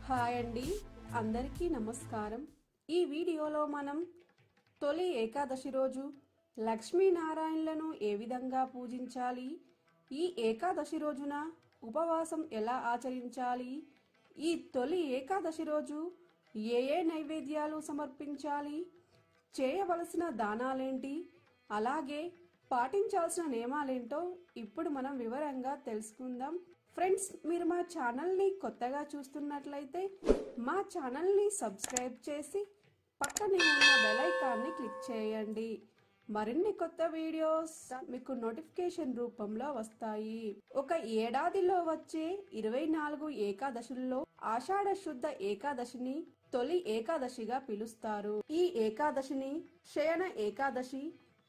hi అండి అందరికీ నమస్కారం ఈ వీడియోలో మనం తొలి ఏకాదశి రోజు లక్ష్మీనారాయణలను ఏ విధంగా పూజించాలి ఈ ఏకాదశి రోజున ఉపవాసం ఎలా ఆచరించాలి ఈ తొలి ఏకాదశి రోజు ఏ ఏ నైవేద్యాలు సమర్పించాలి చేయవలసిన దానాలేంటి అలాగే పాటించాల్సిన నియమాలేంటో ఇప్పుడు మనం వివరంగా తెలుసుకుందాం ఫ్రెండ్స్ మీరు మా ఛానల్ని కొత్తగా చూస్తున్నట్లయితే మా ఛానల్ని సబ్స్క్రైబ్ చేసి పక్కనే ఉన్న బెల్ ఐకాన్ని క్లిక్ చేయండి మరిన్ని కొత్త వీడియోస్ మీకు నోటిఫికేషన్ రూపంలో వస్తాయి ఒక ఏడాదిలో వచ్చే ఇరవై నాలుగు ఏకాదశుల్లో ఆషాఢ శుద్ధ ఏకాదశిని తొలి ఏకాదశిగా పిలుస్తారు ఈ ఏకాదశిని శయన ఏకాదశి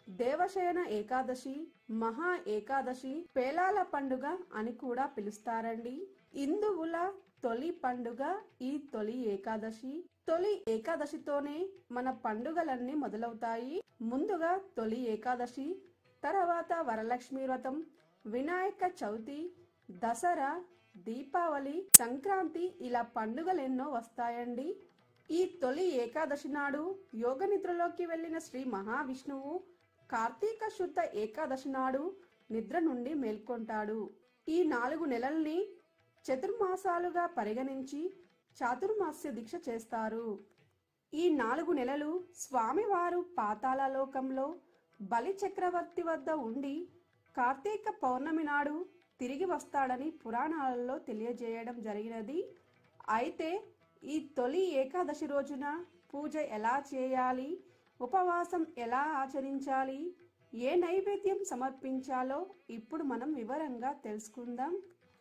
దేవశయన ఏకాదశి మహా ఏకాదశి పేలాల పండుగ అని కూడా పిలుస్తారండి హిందువుల తొలి పండుగ ఈ తొలి ఏకాదశి తొలి ఏకాదశితోనే మన పండుగలన్నీ మొదలవుతాయి ముందుగా తొలి ఏకాదశి తర్వాత వరలక్ష్మి వ్రతం వినాయక చవితి దసరా దీపావళి సంక్రాంతి ఇలా పండుగలెన్నో వస్తాయండి ఈ తొలి ఏకాదశి నాడు యోగ నిద్రలోకి వెళ్లిన శ్రీ మహావిష్ణువు కార్తీక శుద్ధ ఏకాదశి నాడు నిద్ర నుండి మేల్కొంటాడు ఈ నాలుగు నెలల్ని చతుర్మాసాలుగా పరిగణించి చాతుర్మాస్య దీక్ష చేస్తారు ఈ నాలుగు నెలలు స్వామివారు పాతాళ లోకంలో బలి చక్రవర్తి వద్ద ఉండి కార్తీక పౌర్ణమి నాడు తిరిగి వస్తాడని పురాణాలలో తెలియజేయడం జరిగినది అయితే ఈ తొలి ఏకాదశి రోజున పూజ ఎలా చేయాలి ఉపవాసం ఎలా ఆచరించాలి ఏ నైవేద్యం సమర్పించాలో ఇప్పుడు మనం వివరంగా తెలుసుకుందాం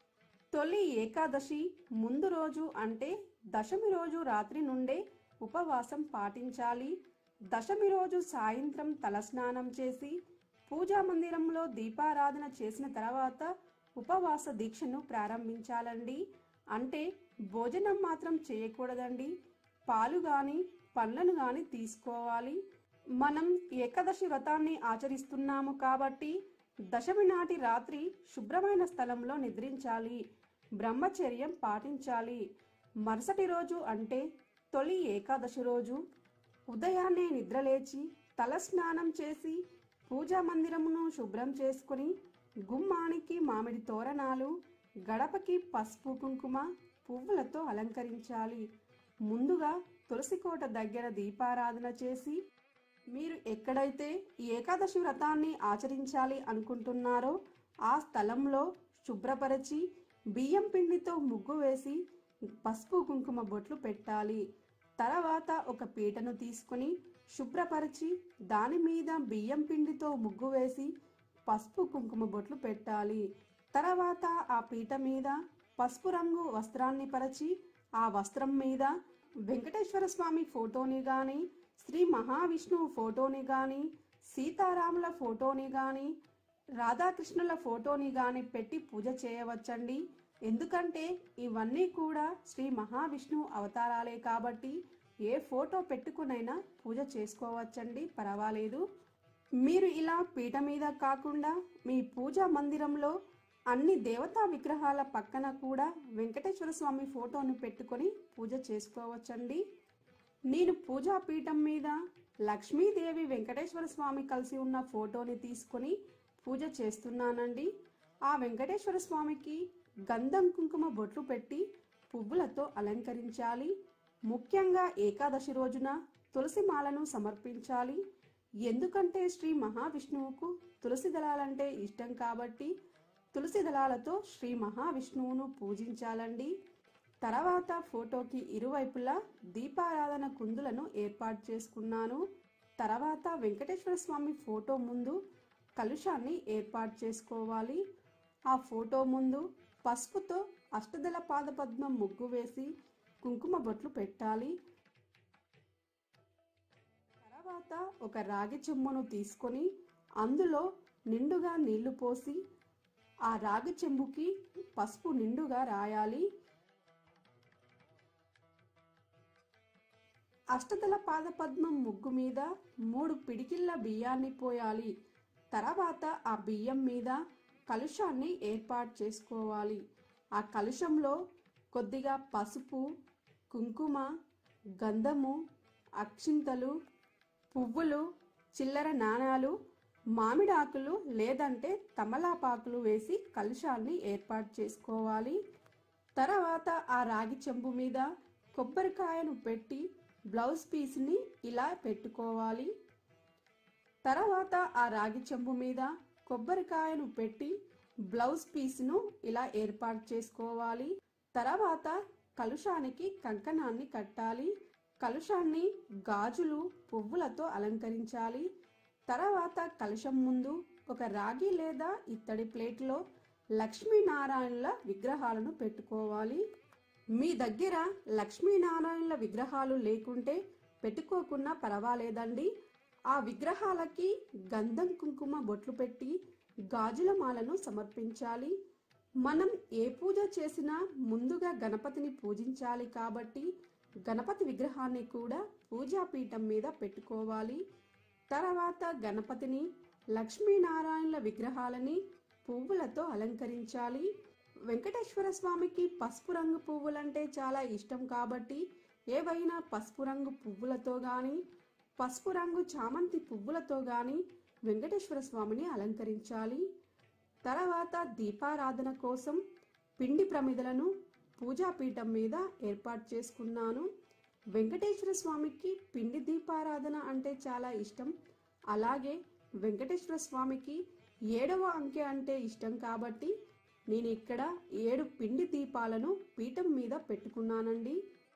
తొలి ఏకాదశి ముందు రోజు అంటే దశమి రోజు రాత్రి నుండే ఉపవాసం పాటించాలి దశమి రోజు సాయంత్రం తలస్నానం చేసి పూజా మందిరంలో దీపారాధన చేసిన తర్వాత ఉపవాస దీక్షను ప్రారంభించాలండి అంటే భోజనం మాత్రం చేయకూడదండి పాలు గాని పండ్లను గాని తీసుకోవాలి మనం ఏకాదశి వ్రతాన్ని ఆచరిస్తున్నాము కాబట్టి దశమి నాటి రాత్రి శుభ్రమైన స్థలంలో నిద్రించాలి బ్రహ్మచర్యం పాటించాలి మరుసటి రోజు అంటే తొలి ఏకాదశి రోజు ఉదయాన్నే నిద్రలేచి తల స్నానం చేసి పూజా మందిరమును శుభ్రం చేసుకుని గుమ్మానికి మామిడి తోరణాలు గడపకి పసుపు కుంకుమ పువ్వులతో అలంకరించాలి ముందుగా తులసి కోట దగ్గర దీపారాధన చేసి మీరు ఎక్కడైతే ఈ ఏకాదశి వ్రతాన్ని ఆచరించాలి అనుకుంటున్నారో ఆ స్థలంలో శుభ్రపరచి బియ్యం పిండితో ముగ్గు వేసి పసుపు కుంకుమ బొట్లు పెట్టాలి తర్వాత ఒక పీటను తీసుకుని శుభ్రపరిచి దాని మీద బియ్యం పిండితో ముగ్గు వేసి పసుపు కుంకుమ బొట్లు పెట్టాలి తర్వాత ఆ పీట మీద పసుపు రంగు వస్త్రాన్ని పరచి ఆ వస్త్రం మీద వెంకటేశ్వర స్వామి ఫోటోని గాని శ్రీ మహావిష్ణువు ఫోటోని గాని సీతారాముల ఫోటోని గాని రాధాకృష్ణుల ఫోటోని గాని పెట్టి పూజ చేయవచ్చండి ఎందుకంటే ఇవన్నీ కూడా శ్రీ మహావిష్ణువు అవతారాలే కాబట్టి ఏ ఫోటో పెట్టుకునైనా పూజ చేసుకోవచ్చండి పర్వాలేదు మీరు ఇలా పీట మీద కాకుండా మీ పూజా మందిరంలో అన్ని దేవతా విగ్రహాల పక్కన కూడా వెంకటేశ్వర స్వామి ఫోటోను పెట్టుకొని పూజ చేసుకోవచ్చండి నేను పూజా పీఠం మీద లక్ష్మీదేవి వెంకటేశ్వర స్వామి కలిసి ఉన్న ఫోటోని తీసుకొని పూజ చేస్తున్నానండి ఆ వెంకటేశ్వర స్వామికి గంధం కుంకుమ బొట్లు పెట్టి పువ్వులతో అలంకరించాలి ముఖ్యంగా ఏకాదశి రోజున తులసి మాలను సమర్పించాలి ఎందుకంటే శ్రీ మహావిష్ణువుకు తులసి దళాలంటే ఇష్టం కాబట్టి తులసి దళాలతో శ్రీ మహావిష్ణువును పూజించాలండి తర్వాత ఫోటోకి ఇరువైపులా దీపారాధన కుందులను ఏర్పాటు చేసుకున్నాను తర్వాత వెంకటేశ్వర స్వామి ఫోటో ముందు కలుషాన్ని ఏర్పాటు చేసుకోవాలి ఆ ఫోటో ముందు పసుపుతో అష్టదళ పాదపద్మం ముగ్గు వేసి కుంకుమ బొట్లు పెట్టాలి తర్వాత ఒక రాగి చెంబును తీసుకొని అందులో నిండుగా నీళ్లు పోసి ఆ రాగి చెంబుకి పసుపు నిండుగా రాయాలి అష్టదళ పాదపద్మం ముగ్గు మీద మూడు పిడికిళ్ళ బియ్యాన్ని పోయాలి తర్వాత ఆ బియ్యం మీద కలుషాన్ని ఏర్పాటు చేసుకోవాలి ఆ కలుషంలో కొద్దిగా పసుపు కుంకుమ గంధము అక్షింతలు పువ్వులు చిల్లర నాణాలు మామిడాకులు లేదంటే తమలాపాకులు వేసి కలుషాన్ని ఏర్పాటు చేసుకోవాలి తర్వాత ఆ రాగి చెంబు మీద కొబ్బరికాయను పెట్టి బ్లౌజ్ పీస్ని ఇలా పెట్టుకోవాలి తర్వాత ఆ రాగి చెంబు మీద కొబ్బరికాయను పెట్టి బ్లౌజ్ పీస్ను ఇలా ఏర్పాటు చేసుకోవాలి తర్వాత కలుషానికి కంకణాన్ని కట్టాలి కలుషాన్ని గాజులు పువ్వులతో అలంకరించాలి తర్వాత కలశం ముందు ఒక రాగి లేదా ఇత్తడి ప్లేట్లో లక్ష్మీనారాయణుల విగ్రహాలను పెట్టుకోవాలి మీ దగ్గర లక్ష్మీనారాయణుల విగ్రహాలు లేకుంటే పెట్టుకోకున్నా పర్వాలేదండి ఆ విగ్రహాలకి గంధం కుంకుమ బొట్లు పెట్టి గాజుల మాలను సమర్పించాలి మనం ఏ పూజ చేసినా ముందుగా గణపతిని పూజించాలి కాబట్టి గణపతి విగ్రహాన్ని కూడా పూజాపీఠం మీద పెట్టుకోవాలి తర్వాత గణపతిని లక్ష్మీనారాయణుల విగ్రహాలని పువ్వులతో అలంకరించాలి వెంకటేశ్వర స్వామికి పసుపు రంగు పువ్వులంటే చాలా ఇష్టం కాబట్టి ఏవైనా పసుపు రంగు పువ్వులతో గాని పసుపు రంగు చామంతి పువ్వులతో గాని వెంకటేశ్వర స్వామిని అలంకరించాలి తర్వాత దీపారాధన కోసం పిండి ప్రమిదలను పూజాపీఠం మీద ఏర్పాటు చేసుకున్నాను వెంకటేశ్వర స్వామికి పిండి దీపారాధన అంటే చాలా ఇష్టం అలాగే వెంకటేశ్వర స్వామికి ఏడవ అంకె అంటే ఇష్టం కాబట్టి నేను ఇక్కడ ఏడు పిండి దీపాలను పీఠం మీద పెట్టుకున్నానండి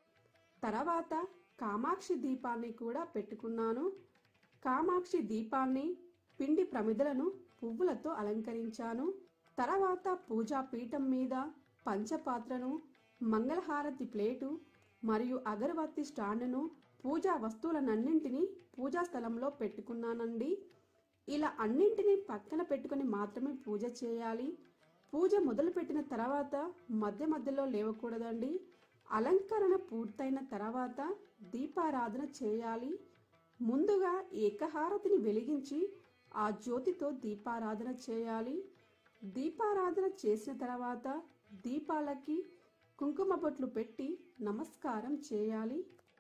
తర్వాత కామాక్షి దీపాన్ని కూడా పెట్టుకున్నాను కామాక్షి దీపాన్ని పిండి ప్రమిదలను పువ్వులతో అలంకరించాను తర్వాత పూజా పీఠం మీద పంచపాత్రను మంగళహారతి ప్లేటు మరియు అగరబత్తి స్టాండును పూజా వస్తువులనన్నింటినీ పూజా స్థలంలో పెట్టుకున్నానండి ఇలా అన్నింటినీ పక్కన పెట్టుకొని మాత్రమే పూజ చేయాలి పూజ మొదలుపెట్టిన తర్వాత మధ్య మధ్యలో లేవకూడదండి అలంకరణ పూర్తయిన తర్వాత దీపారాధన చేయాలి ముందుగా ఏకహారతిని వెలిగించి ఆ జ్యోతితో దీపారాధన చేయాలి దీపారాధన చేసిన తర్వాత దీపాలకి కుంకుమ బొట్లు పెట్టి నమస్కారం చేయాలి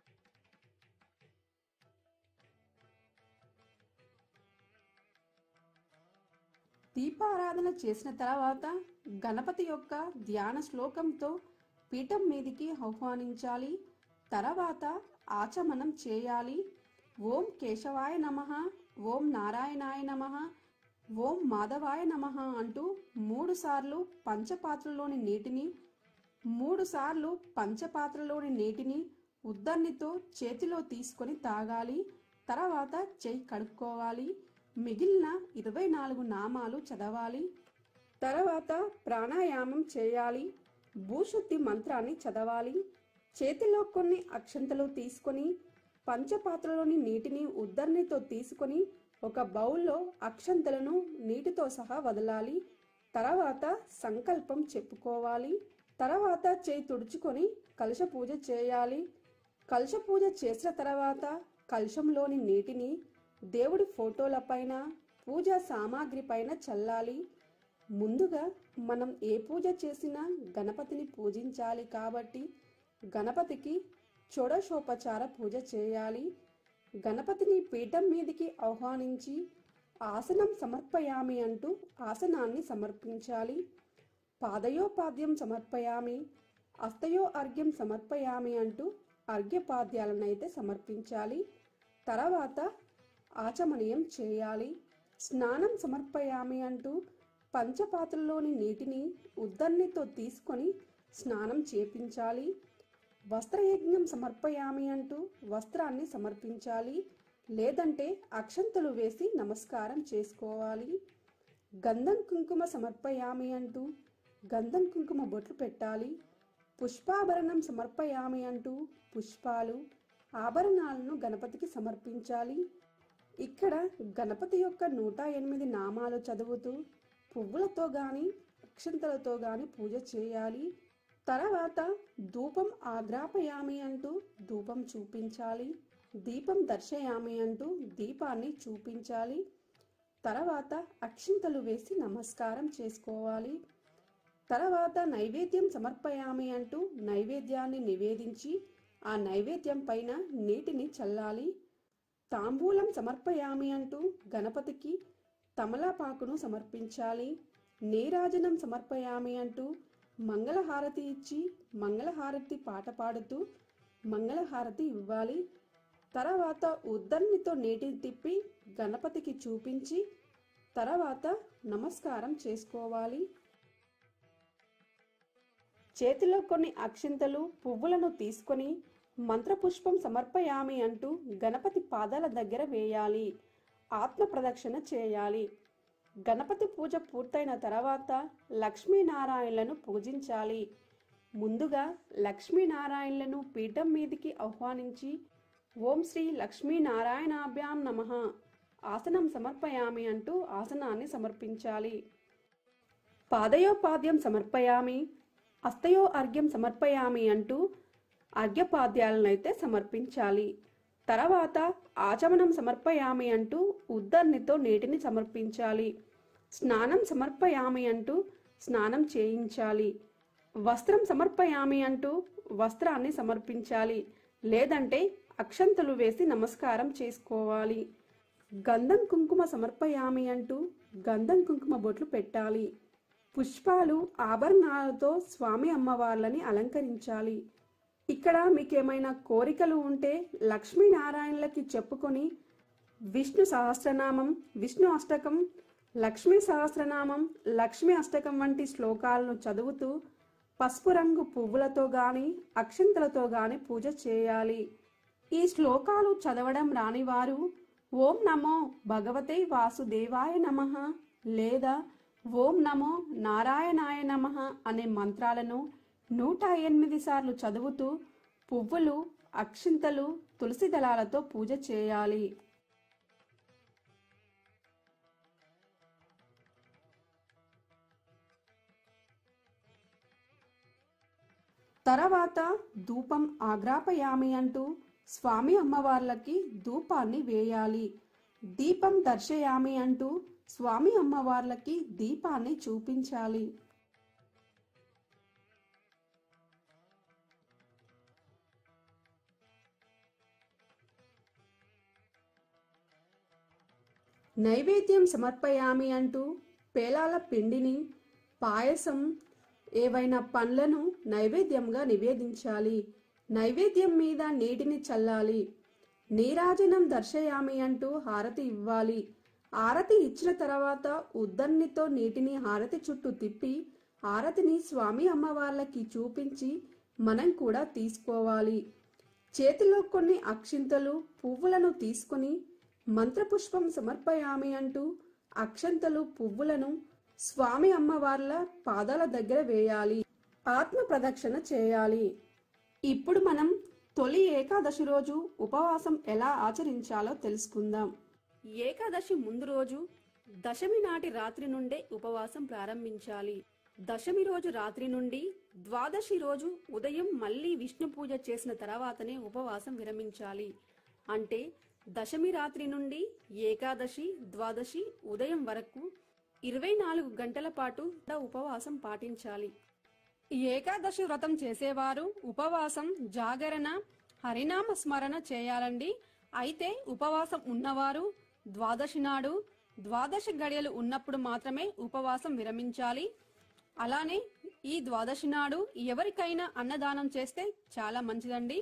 దీపారాధన చేసిన తర్వాత గణపతి యొక్క ధ్యాన శ్లోకంతో పీఠం మీదికి ఆహ్వానించాలి తర్వాత ఆచమనం చేయాలి ఓం కేశవాయ నమ ఓం నారాయణాయ నమ ఓం మాధవాయ నమ అంటూ మూడు సార్లు పంచపాత్రలోని నీటిని మూడు సార్లు పంచపాత్రలోని నీటిని ఉద్దర్నితో చేతిలో తీసుకొని తాగాలి తర్వాత చెయ్యి కడుక్కోవాలి మిగిలిన ఇరవై నాలుగు నామాలు చదవాలి తర్వాత ప్రాణాయామం చేయాలి భూశుద్ధి మంత్రాన్ని చదవాలి చేతిలో కొన్ని అక్షంతలు తీసుకొని పంచపాత్రలోని నీటిని ఉద్దర్నితో తీసుకొని ఒక బౌల్లో అక్షంతలను నీటితో సహా వదలాలి తర్వాత సంకల్పం చెప్పుకోవాలి తర్వాత చేయి తుడుచుకొని కలశ పూజ చేయాలి కలశ పూజ చేసిన తర్వాత కలశంలోని నీటిని దేవుడి ఫోటోల పైన పూజా సామాగ్రి పైన చల్లాలి ముందుగా మనం ఏ పూజ చేసినా గణపతిని పూజించాలి కాబట్టి గణపతికి షోడశోపచార పూజ చేయాలి గణపతిని పీఠం మీదికి ఆహ్వానించి ఆసనం సమర్పయామి అంటూ ఆసనాన్ని సమర్పించాలి పాదయోపాద్యం సమర్పయామి అస్తయో అర్ఘ్యం సమర్పయామి అంటూ అర్ఘ్యపాద్యాలనైతే సమర్పించాలి తర్వాత ఆచమనీయం చేయాలి స్నానం సమర్పయామి అంటూ పంచపాత్రలోని నీటిని ఉద్దన్నితో తీసుకొని స్నానం చేపించాలి వస్త్రయజ్ఞం సమర్పయామి అంటూ వస్త్రాన్ని సమర్పించాలి లేదంటే అక్షంతలు వేసి నమస్కారం చేసుకోవాలి గంధం కుంకుమ సమర్పయామి అంటూ గంధం కుంకుమ బొట్లు పెట్టాలి పుష్పాభరణం సమర్పయామి అంటూ పుష్పాలు ఆభరణాలను గణపతికి సమర్పించాలి ఇక్కడ గణపతి యొక్క నూట ఎనిమిది నామాలు చదువుతూ పువ్వులతో గాని అక్షంతలతో గాని పూజ చేయాలి తర్వాత ధూపం ఆగ్రాపయామి అంటూ ధూపం చూపించాలి దీపం దర్శయామి అంటూ దీపాన్ని చూపించాలి తర్వాత అక్షింతలు వేసి నమస్కారం చేసుకోవాలి తర్వాత నైవేద్యం సమర్పయామి అంటూ నైవేద్యాన్ని నివేదించి ఆ నైవేద్యం పైన నీటిని చల్లాలి తాంబూలం సమర్పయామి అంటూ గణపతికి తమలపాకును సమర్పించాలి నీరాజనం సమర్పయామి అంటూ మంగళహారతి ఇచ్చి మంగళహారతి పాట పాడుతూ మంగళహారతి ఇవ్వాలి తర్వాత ఉద్దన్నితో నీటిని తిప్పి గణపతికి చూపించి తర్వాత నమస్కారం చేసుకోవాలి చేతిలో కొన్ని అక్షింతలు పువ్వులను తీసుకొని మంత్రపుష్పం సమర్పయామి అంటూ గణపతి పాదాల దగ్గర వేయాలి ఆత్మ ప్రదక్షిణ చేయాలి గణపతి పూజ పూర్తయిన తర్వాత లక్ష్మీనారాయణలను పూజించాలి ముందుగా లక్ష్మీనారాయణలను పీఠం మీదికి ఆహ్వానించి ఓం శ్రీ లక్ష్మీనారాయణాభ్యాం నమ ఆసనం సమర్పయామి అంటూ ఆసనాన్ని సమర్పించాలి పాదయోపాద్యం సమర్పయామి అస్తయో అర్ఘ్యం సమర్పయామి అంటూ అర్ఘ్యపాద్యాలనైతే సమర్పించాలి తర్వాత ఆచమనం సమర్పయామి అంటూ ఉద్దర్నితో నీటిని సమర్పించాలి స్నానం సమర్పయామి అంటూ స్నానం చేయించాలి వస్త్రం సమర్పయామి అంటూ వస్త్రాన్ని సమర్పించాలి లేదంటే అక్షంతలు వేసి నమస్కారం చేసుకోవాలి గంధం కుంకుమ సమర్పయామి అంటూ గంధం కుంకుమ బొట్లు పెట్టాలి పుష్పాలు ఆభరణాలతో స్వామి అమ్మవార్లని అలంకరించాలి ఇక్కడ మీకేమైనా కోరికలు ఉంటే లక్ష్మీనారాయణలకి చెప్పుకొని విష్ణు సహస్రనామం విష్ణు అష్టకం లక్ష్మీ సహస్రనామం లక్ష్మీ అష్టకం వంటి శ్లోకాలను చదువుతూ పసుపు రంగు పువ్వులతో గాని అక్షంతలతో గాని పూజ చేయాలి ఈ శ్లోకాలు చదవడం రానివారు ఓం నమో భగవతే వాసుదేవాయ నమః లేదా ఓం నమో నారాయణాయ నమః అనే మంత్రాలను నూట ఎనిమిది సార్లు చదువుతూ పువ్వులు అక్షింతలు తులసి దళాలతో పూజ చేయాలి తర్వాత ధూపం ఆగ్రాపయామి అంటూ స్వామి అమ్మవార్లకి ధూపాన్ని వేయాలి దీపం దర్శయామి అంటూ స్వామి అమ్మవార్లకి దీపాన్ని చూపించాలి నైవేద్యం సమర్పయామి అంటూ పేలాల పిండిని పాయసం ఏవైనా పండ్లను నైవేద్యంగా నివేదించాలి నైవేద్యం మీద నీటిని చల్లాలి నీరాజనం దర్శయామి అంటూ హారతి ఇవ్వాలి హారతి ఇచ్చిన తర్వాత ఉద్దన్నితో నీటిని హారతి చుట్టూ తిప్పి హారతిని స్వామి అమ్మవార్లకి చూపించి మనం కూడా తీసుకోవాలి చేతిలో కొన్ని అక్షింతలు పువ్వులను తీసుకొని మంత్రపుష్పం సమర్పయామి అంటూ అక్షంతలు పువ్వులను స్వామి అమ్మవార్ల పాదాల దగ్గర వేయాలి ఆత్మ ప్రదక్షిణ చేయాలి ఇప్పుడు మనం తొలి ఏకాదశి రోజు ఉపవాసం ఎలా ఆచరించాలో తెలుసుకుందాం ఏకాదశి ముందు రోజు దశమి నాటి రాత్రి నుండే ఉపవాసం ప్రారంభించాలి దశమి రోజు రాత్రి నుండి ద్వాదశి రోజు ఉదయం మళ్ళీ విష్ణు పూజ చేసిన తర్వాతనే ఉపవాసం విరమించాలి అంటే దశమి రాత్రి నుండి ఏకాదశి ద్వాదశి ఉదయం వరకు ఇరవై నాలుగు గంటల పాటు ఉపవాసం పాటించాలి ఈ ఏకాదశి వ్రతం చేసేవారు ఉపవాసం జాగరణ హరినామ స్మరణ చేయాలండి అయితే ఉపవాసం ఉన్నవారు ద్వాదశి నాడు ద్వాదశి గడియలు ఉన్నప్పుడు మాత్రమే ఉపవాసం విరమించాలి అలానే ఈ ద్వాదశి నాడు ఎవరికైనా అన్నదానం చేస్తే చాలా మంచిదండి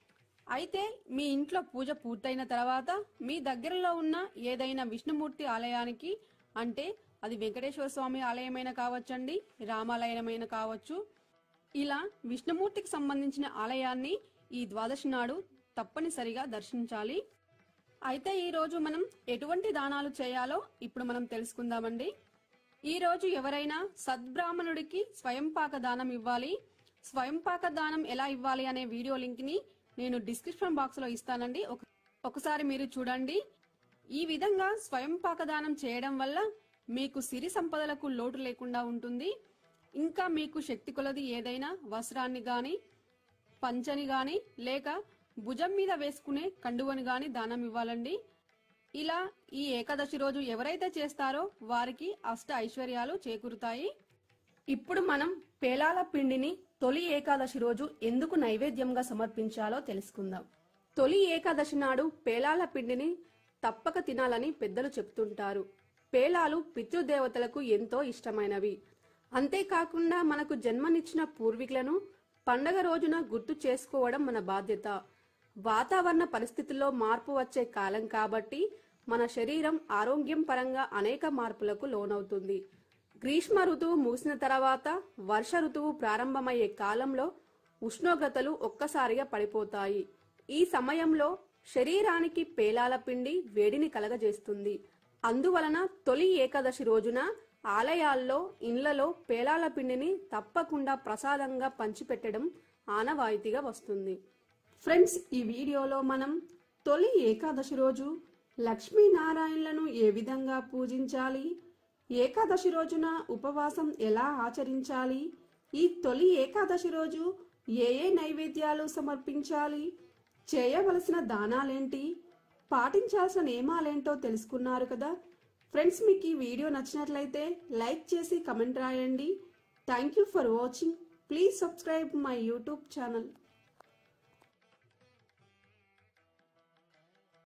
అయితే మీ ఇంట్లో పూజ పూర్తయిన తర్వాత మీ దగ్గరలో ఉన్న ఏదైనా విష్ణుమూర్తి ఆలయానికి అంటే అది వెంకటేశ్వర స్వామి ఆలయమైన కావచ్చండి రామాలయమైన కావచ్చు ఇలా విష్ణుమూర్తికి సంబంధించిన ఆలయాన్ని ఈ ద్వాదశి నాడు తప్పనిసరిగా దర్శించాలి అయితే ఈ రోజు మనం ఎటువంటి దానాలు చేయాలో ఇప్పుడు మనం తెలుసుకుందామండి ఈ రోజు ఎవరైనా సద్బ్రాహ్మణుడికి స్వయంపాక దానం ఇవ్వాలి స్వయంపాక దానం ఎలా ఇవ్వాలి అనే వీడియో లింక్ ని నేను డిస్క్రిప్షన్ బాక్స్ లో ఇస్తానండి ఒక- ఒకసారి మీరు చూడండి ఈ విధంగా స్వయంపాక దానం చేయడం వల్ల మీకు సిరి సంపదలకు లోటు లేకుండా ఉంటుంది ఇంకా మీకు శక్తి కొలది ఏదైనా వస్త్రాన్ని గాని పంచని గాని లేక భుజం మీద వేసుకునే కండువని గాని దానం ఇవ్వాలండి ఇలా ఈ ఏకాదశి రోజు ఎవరైతే చేస్తారో వారికి అష్ట ఐశ్వర్యాలు చేకూరుతాయి ఇప్పుడు మనం పేలాల పిండిని తొలి ఏకాదశి రోజు ఎందుకు నైవేద్యంగా సమర్పించాలో తెలుసుకుందాం తొలి ఏకాదశి నాడు పేలాల పిండిని తప్పక తినాలని పెద్దలు చెప్తుంటారు పేలాలు పితృదేవతలకు ఎంతో ఇష్టమైనవి అంతేకాకుండా మనకు జన్మనిచ్చిన పూర్వీకులను పండగ రోజున గుర్తు చేసుకోవడం మన బాధ్యత వాతావరణ పరిస్థితుల్లో మార్పు వచ్చే కాలం కాబట్టి మన శరీరం ఆరోగ్యం పరంగా అనేక మార్పులకు లోనవుతుంది గ్రీష్మ ఋతువు ముగిసిన తర్వాత వర్ష ఋతువు ప్రారంభమయ్యే కాలంలో ఉష్ణోగ్రతలు ఒక్కసారిగా పడిపోతాయి ఈ సమయంలో శరీరానికి పేలాల పిండి వేడిని కలగజేస్తుంది అందువలన తొలి ఏకాదశి రోజున ఆలయాల్లో ఇండ్లలో పేలాల పిండిని తప్పకుండా ప్రసాదంగా పంచిపెట్టడం ఆనవాయితీగా వస్తుంది ఫ్రెండ్స్ ఈ వీడియోలో మనం తొలి ఏకాదశి రోజు లక్ష్మీనారాయణలను ఏ విధంగా పూజించాలి ఏకాదశి రోజున ఉపవాసం ఎలా ఆచరించాలి ఈ తొలి ఏకాదశి రోజు ఏ ఏ నైవేద్యాలు సమర్పించాలి చేయవలసిన దానాలేంటి పాటించాల్సిన నియమాలేంటో తెలుసుకున్నారు కదా ఫ్రెండ్స్ మీకు ఈ వీడియో నచ్చినట్లయితే లైక్ చేసి కమెంట్ రాయండి thank you for watching please subscribe my YouTube channel